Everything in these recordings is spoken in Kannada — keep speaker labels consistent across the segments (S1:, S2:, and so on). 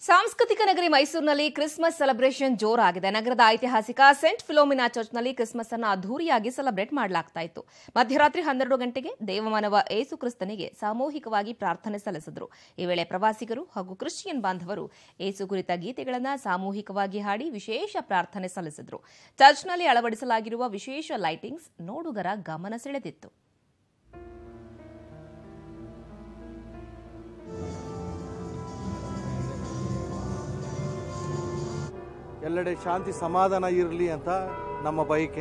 S1: ಸಾಂಸ್ಕೃತಿಕ ನಗರಿ ಮೈಸೂರಿನಲ್ಲಿ ಕ್ರಿಸ್ಮಸ್ ಸೆಲೆಬ್ರೇಷನ್ ಜೋರಾಗಿದೆ ನಗರದ ಐತಿಹಾಸಿಕ ಸೆಂಟ್ ಫಿಲೋಮಿನಾ ಚರ್ಚ್ನಲ್ಲಿ ಕ್ರಿಸ್ಮಸ್ ಅನ್ನು ಅದ್ದೂರಿಯಾಗಿ ಸೆಲೆಬ್ರೇಟ್ ಮಾಡಲಾಗ್ತಾ ಇತ್ತು ಮಧ್ಯರಾತ್ರಿ ಹನ್ನೆರಡು ಗಂಟೆಗೆ ದೇವಮಾನವ ಏಸು ಕ್ರಿಸ್ತನಿಗೆ ಸಾಮೂಹಿಕವಾಗಿ ಪ್ರಾರ್ಥನೆ ಸಲ್ಲಿಸಿದರು ಈ ವೇಳೆ ಪ್ರವಾಸಿಗರು ಹಾಗೂ ಕ್ರಿಶ್ಚಿಯನ್ ಬಾಂಧವರು ಏಸು ಕುರಿತ ಗೀತೆಗಳನ್ನು ಸಾಮೂಹಿಕವಾಗಿ ಹಾಡಿ ವಿಶೇಷ ಪ್ರಾರ್ಥನೆ ಸಲ್ಲಿಸಿದರು ಚರ್ಚ್ನಲ್ಲಿ ಅಳವಡಿಸಲಾಗಿರುವ ವಿಶೇಷ ಲೈಟಿಂಗ್ಸ್ ನೋಡುಗರ ಗಮನ ಸೆಳೆದಿತ್ತು
S2: ಎಲ್ಲೆಡೆ ಶಾಂತಿ ಸಮಾಧಾನ ಇರಲಿ ಅಂತ ನಮ್ಮ ಬಯಕೆ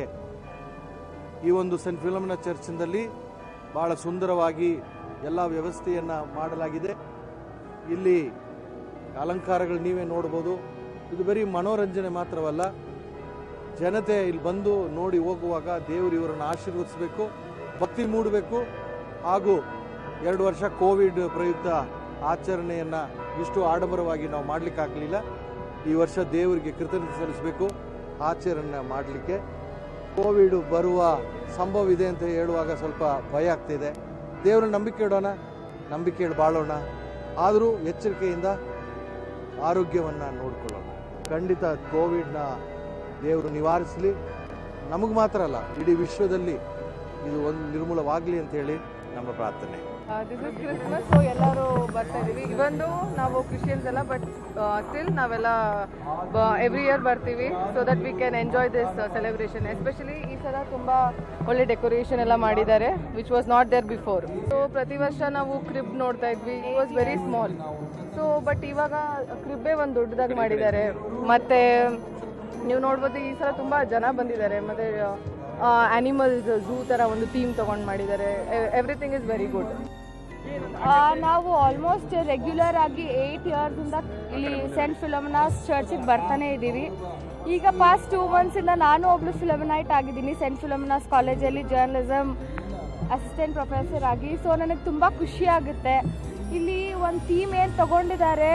S2: ಈ ಒಂದು ಸೆಂಟ್ ಫಿಲಮ್ನ ಚರ್ಚ್ನಲ್ಲಿ ಬಹಳ ಸುಂದರವಾಗಿ ಎಲ್ಲ ವ್ಯವಸ್ಥೆಯನ್ನು ಮಾಡಲಾಗಿದೆ ಇಲ್ಲಿ ಅಲಂಕಾರಗಳು ನೀವೇ ನೋಡ್ಬೋದು ಇದು ಬರೀ ಮನೋರಂಜನೆ ಮಾತ್ರವಲ್ಲ ಜನತೆ ಇಲ್ಲಿ ಬಂದು ನೋಡಿ ಹೋಗುವಾಗ ದೇವರು ಇವರನ್ನು ಆಶೀರ್ವದಿಸಬೇಕು ಭಕ್ತಿ ಮೂಡಬೇಕು ಹಾಗೂ ಎರಡು ವರ್ಷ ಕೋವಿಡ್ ಪ್ರಯುಕ್ತ ಆಚರಣೆಯನ್ನು ಇಷ್ಟು ಆಡಂಬರವಾಗಿ ನಾವು ಮಾಡಲಿಕ್ಕಾಗಲಿಲ್ಲ ಈ ವರ್ಷ ದೇವರಿಗೆ ಕೃತಜ್ಞತೆ ಸಲ್ಲಿಸಬೇಕು ಆಚರಣೆ ಮಾಡಲಿಕ್ಕೆ ಕೋವಿಡ್ ಬರುವ ಸಂಭವ ಇದೆ ಅಂತ ಹೇಳುವಾಗ ಸ್ವಲ್ಪ ಭಯ ಆಗ್ತಿದೆ ದೇವರ ನಂಬಿಕೆ ಇಡೋಣ ನಂಬಿಕೆ ಇಟ್ಟು ಬಾಳೋಣ ಆದರೂ ಎಚ್ಚರಿಕೆಯಿಂದ ಆರೋಗ್ಯವನ್ನು ನೋಡಿಕೊಳ್ಳೋಣ ಖಂಡಿತ ಕೋವಿಡ್ನ ದೇವರು ನಿವಾರಿಸಲಿ ನಮಗೆ ಮಾತ್ರ ಅಲ್ಲ ಇಡೀ ವಿಶ್ವದಲ್ಲಿ ಇದು ಒಂದು ನಿರ್ಮೂಲವಾಗಲಿ ಅಂತೇಳಿ ನಮ್ಮ ಪ್ರಾರ್ಥನೆ
S3: ದಿಸ್ ಇಸ್ ಕ್ರಿಸ್ಮಸ್ ಸೊ ಎಲ್ಲರೂ ಬರ್ತಾ ಇದೀವಿ ಇವೊಂದು ನಾವು ಕ್ರಿಶ್ಚಿಯನ್ಸ್ ಎಲ್ಲ ಬಟ್ ಸ್ಟಿಲ್ ನಾವೆಲ್ಲ ಎವ್ರಿ ಇಯರ್ ಬರ್ತೀವಿ so that we can enjoy this celebration especially ಈ ಸಲ ತುಂಬ ಒಳ್ಳೆ ಡೆಕೋರೇಷನ್ ಎಲ್ಲ ಮಾಡಿದ್ದಾರೆ which was not there before so ಪ್ರತಿ ವರ್ಷ ನಾವು ಕ್ರಿಬ್ ನೋಡ್ತಾ ಇದ್ವಿ it was very small so but ಇವಾಗ ಕ್ರಿಬ್ಬೇ ಒಂದು ದೊಡ್ಡದಾಗಿ ಮಾಡಿದ್ದಾರೆ ಮತ್ತೆ ನೀವು ನೋಡ್ಬೋದು ಈ ಸಲ ತುಂಬ ಜನ ಬಂದಿದ್ದಾರೆ ಮತ್ತೆ ಆನಿಮಲ್ಸ್ ಝೂ ಥರ ಒಂದು ಥೀಮ್ ತೊಗೊಂಡು ಮಾಡಿದ್ದಾರೆ ಎವ್ರಿಥಿಂಗ್ ಇಸ್ ವೆರಿ ಗುಡ್
S4: ಆ, ನಾವು ಆಲ್ಮೋಸ್ಟ್ ರೆಗ್ಯುಲರ್ ಆಗಿ ಏಯ್ಟ್ ಇಯರ್ಸಿಂದ ಇಲ್ಲಿ ಸೆಂಟ್ ಫಿಲಮಿನಾಸ್ ಚರ್ಚಿಗೆ ಬರ್ತಾನೆ ಇದ್ದೀವಿ ಈಗ ಪಾಸ್ಟ್ ಟೂ ಮಂತ್ಸಿಂದ ನಾನು ಒಬ್ಳು ಫಿಲಮಿನೈಟ್ ಆಗಿದ್ದೀನಿ ಸೆಂಟ್ ಫಿಲಮಿನಾಸ್ ಕಾಲೇಜಲ್ಲಿ ಜರ್ನಲಿಸಮ್ ಅಸಿಸ್ಟೆಂಟ್ ಪ್ರೊಫೆಸರ್ ಆಗಿ ಸೊ ನನಗೆ ತುಂಬ ಖುಷಿ ಆಗುತ್ತೆ ಇಲ್ಲಿ ಒಂದು ಥೀಮ್ ಏನು ತಗೊಂಡಿದ್ದಾರೆ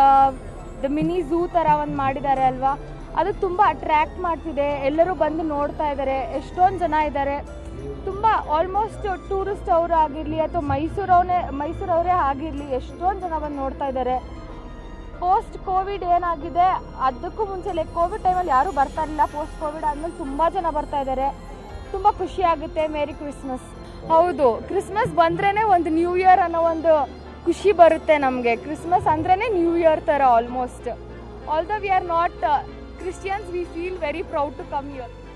S4: ದ ಮಿನಿ ಝೂ ಥರ ಒಂದು ಮಾಡಿದ್ದಾರೆ ಅಲ್ವಾ ಅದು ತುಂಬ ಅಟ್ರ್ಯಾಕ್ಟ್ ಮಾಡ್ತಿದೆ ಎಲ್ಲರೂ ಬಂದು ನೋಡ್ತಾ ಇದ್ದಾರೆ ಎಷ್ಟೊಂದು ಜನ ಇದ್ದಾರೆ ತುಂಬ ಆಲ್ಮೋಸ್ಟ್ ಟೂರಿಸ್ಟ್ ಅವರು ಆಗಿರಲಿ ಅಥವಾ ಮೈಸೂರವನೇ ಮೈಸೂರವರೇ ಆಗಿರಲಿ ಎಷ್ಟೊಂದು ಜನ ಬಂದು ನೋಡ್ತಾ ಇದ್ದಾರೆ ಪೋಸ್ಟ್ ಕೋವಿಡ್ ಏನಾಗಿದೆ ಅದಕ್ಕೂ ಮುಂಚೆ ಲೈಕ್ ಕೋವಿಡ್ ಟೈಮಲ್ಲಿ ಯಾರೂ ಬರ್ತಾ ಇರಲಿಲ್ಲ ಪೋಸ್ಟ್ ಕೋವಿಡ್ ಆದಮೇಲೆ ತುಂಬ ಜನ ಬರ್ತಾ ಇದ್ದಾರೆ ತುಂಬ ಖುಷಿ ಆಗುತ್ತೆ ಮೇರಿ ಕ್ರಿಸ್ಮಸ್ ಹೌದು ಕ್ರಿಸ್ಮಸ್ ಬಂದ್ರೇ ಒಂದು ನ್ಯೂ ಇಯರ್ ಅನ್ನೋ ಒಂದು ಖುಷಿ ಬರುತ್ತೆ ನಮಗೆ ಕ್ರಿಸ್ಮಸ್ ಅಂದ್ರೇ ನ್ಯೂ ಇಯರ್ ಥರ almost although we are not Christians we feel very proud to come year